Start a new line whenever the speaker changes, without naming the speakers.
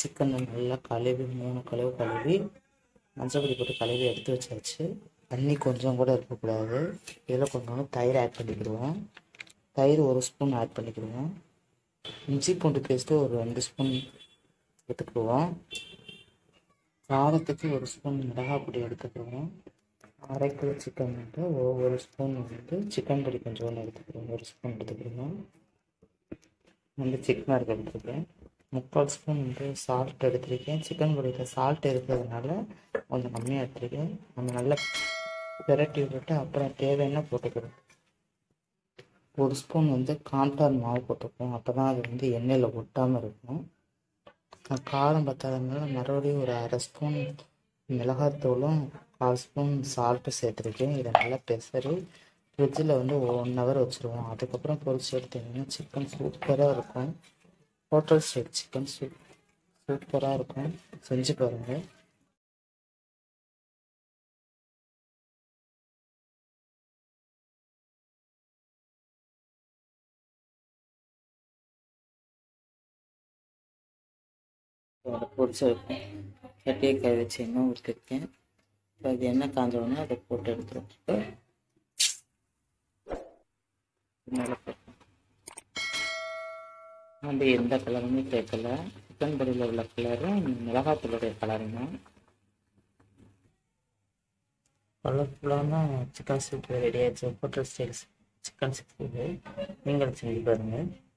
சிக்கனை நல்லா கழுவி மூணு கழுவு கழுவி மஞ்சள் பொடி போட்டு கழுவி எடுத்து வச்சாச்சு தண்ணி கொஞ்சம் கூட இருக்கக்கூடாது இதில் கொஞ்சம் தயிர் ஆட் பண்ணிக்கிடுவோம் தயிர் ஒரு ஸ்பூன் ஆட் பண்ணிக்கிடுவோம் இஞ்சி பூண்டு பேஸ்ட்டு ஒரு ரெண்டு ஸ்பூன் எடுத்துக்கிடுவோம் காரத்துக்கு ஒரு ஸ்பூன் மிளகாய் பொடி எடுத்துக்கிடுவோம் அரை கிலோ சிக்கன் வந்து ஒ- ஒரு ஸ்பூன் வந்து சிக்கன் பொடி கொஞ்சோண்டு எடுத்துக்கிறோம் ஒரு ஸ்பூன் எடுத்துக்கிடுவோம் வந்து சிக்கன் இருக்க எடுத்துருக்கேன் முக்கால் ஸ்பூன் வந்து சால்ட் எடுத்திருக்கேன் சிக்கன் பொடியில் சால்ட் இருக்கிறதுனால கொஞ்சம் கம்மியாக எடுத்திருக்கேன் நம்ம நல்லா பிரட்டி விட்டுட்டு அப்புறம் தேவையான போட்டுக்கிறோம் ஒரு ஸ்பூன் வந்து கான்ஃப்ளவர் மாவு போட்டுப்போம் அப்போ தான் அது வந்து எண்ணெயில் ஒட்டாமல் இருக்கும் நான் காரம் பத்தாதனால மறுபடியும் ஒரு அரை ஸ்பூன் மிளகாத்தூளும் கால் ஸ்பூன் சால்ட்டு சேர்த்துருக்கேன் இதை நல்லா பெசரி ஃப்ரிட்ஜில் வந்து ஒன் ஹவர் வச்சுருவோம் அதுக்கப்புறம் பொரிச்சு எடுத்தீங்கன்னா சிக்கன் சூப்பராக இருக்கும் ஹோட்டல் ஸ்டைல் சிக்கன் சூப் சூப்பராக இருக்கும் செஞ்சு பாருங்கள் அதை பொரிச்சு வைப்பேன் சட்டியை கை வச்சு எண்ணெய் ஊற்றிருக்கேன் இப்போ அது எண்ணெய் காஞ்ச உடனே அதை போட்டு எடுத்து வச்சுட்டு மேலே போட்டேன் வந்து எந்த கலருமே சேர்க்கல சிக்கன் பொடியில் உள்ள கலரும் மிளகாத்தூளுடைய கலரும் தான் கலர்ஃபுல்லான சிக்கன் சூப் ரெடி ஆயிடுச்சு hotel styles chicken sixty five நீங்களும் செஞ்சு பாருங்கள்